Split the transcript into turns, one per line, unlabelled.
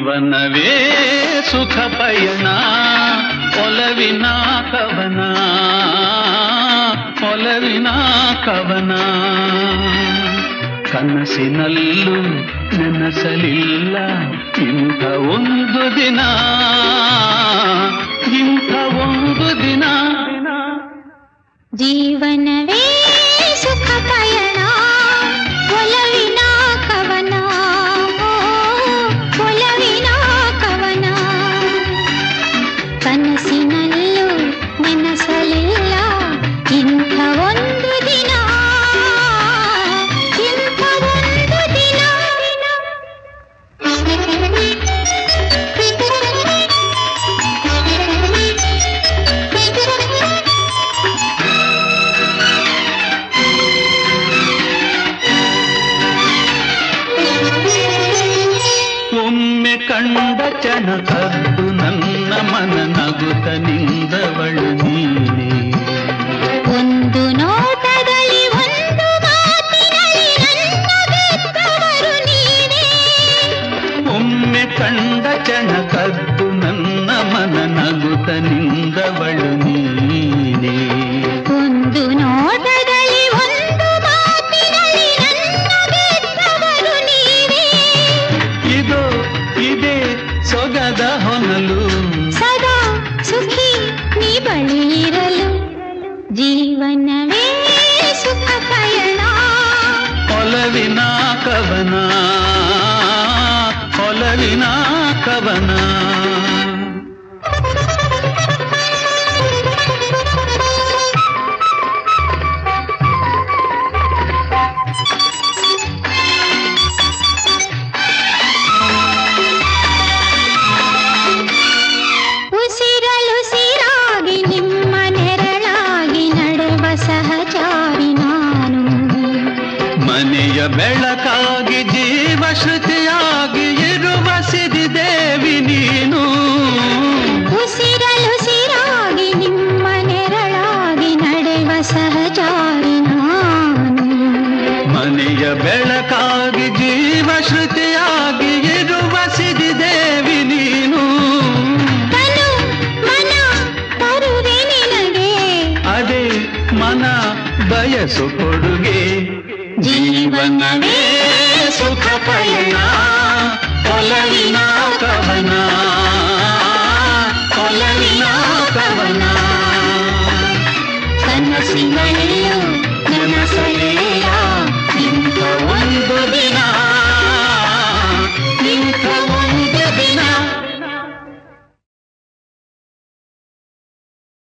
ಜೀವನವೇ ಸುಖ ಪಯಣ ಒಲವಿನ ಕವನ ಒಲವಿನ ಕವನ ಕನಸಿನಲ್ಲೂ ನೆನಸಲಿಲ್ಲ ಇಂಥ ಒಂದು ದಿನ ಇಂಥ ಒಂದು ದಿನ
ಜೀವನವೇ ಸುಖ ಪಯಣ ಒಲವಿನ ಕವನ ಒಲವಿನ ಕವನ ಕನಸಿನಲ್ಲೂ ನೆನಸಲಿಲ್ಲ ಇಂಥ ಒಂದು ದಿನ ಇಂಥ ಒಂದು ದಿನ
ಒಮ್ಮೆ ಕಂಡ ಚಣ ಕದ್ದು ನನ್ನ ಮನ ನಗುತ್ತ ನಿಂದವಳು ನೀನೆ
ಒಂದು ನೋಟದಲ್ಲಿ ಒಂದು ಮಾತಿನಲ್ಲಿ ನನ್ನ ಗೆದ್ದವರು ನೀವೇ
ಒಮ್ಮೆ ಕಂಡ ಚಣ ಕದ್ದು ನನ್ನ ಮನ ನಗುತ್ತ ನಿಂದವಳು ನೀನೆ
ಒಂದು ನೋಟದಲ್ಲಿ ಒಂದು ಮಾತಿನಲ್ಲಿ ನನ್ನ ಗೆದ್ದವರು ನೀವೇ
ಇದು ಇದೇ ಸೊಗದ ಹೊನಲು
ಸದಾ ಸುಖಿ ನೀ ಬಳಿ ಇರಲು ಜೀವನವೇ ಸುಖ ಪಯಣ
ಒಲವಿನ ಕವನ ಒಲವಿನ ಕವನ
ಉಸಿರಲುಸಿರಾಗಿ ನಿಮ್ಮ ನೆರಳಾಗಿ ನಡೆವ ಸಹಚಾರಿ ನಾನು
ಮನೆಯ ಬೆಳಕಾಗಿ ಜೀವ ಶ್ರುತಿಯಾಗಿ ಇರುವ ಸಿರಿದೇವಿ ನೀನು
ಉಸಿರಲುಸಿರಾಗಿ ನಿಮ್ಮ ನೆರಳಾಗಿ ನಡೆವ ಸಹಚಾರಿ ನಾನು
ಮನೆಯ ಬೆಳಕಾಗಿ ಜೀವ ಶ್ರುತಿಯಾಗಿ ಇರುವ ಸಿರಿದೇವಿ ನೀನು
ತನು ಮನ ತರುವೆ ನಿನಗೆ
ಅದೇ ಮನ ಬಯಸು ಕೊಡುಗೆ ಜೀವನವೇ ಸುಖ ಪಯಣ ಒಲವಿನ ಕವನ ಒಲವಿನ ಕವನ ಕನಸಿನಲ್ಲಿ